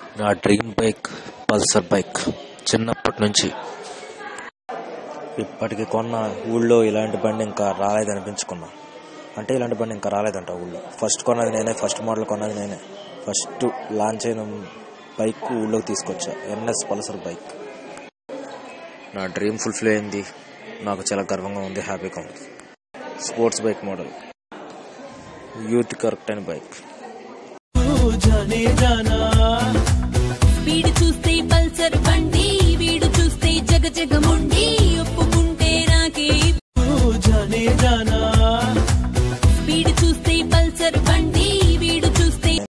నా dream bike Pulsar bike చిన్నప్పటి నుంచి ఇప్పటికి కొన్న ఊళ్ళో ఇలాంటి బండి ఇంకా రాలేదనిపించుకున్నా అంటే ఇలాంటి బండి ఇంకా రాలేదంట ఊళ్ళో ఫస్ట్ కొన్నది నేనే ఫస్ట్ మోడల్ కొన్నది నేనే ఫస్ట్ లాంచ్ అయిన బైక్ ఊళ్ళోకి తీసుకొచ్చా ఎన్ఎస్ పల్సర్ బైక్ నా డ్రీమ్ ఫుల్ఫిల్ అయింది నాకు చాలా గర్వంగా ఉంది హ్యాపీగా ఉంది sports bike model youth correct అయిన బైక్ స్పీడ్ చూస్తే పల్సర్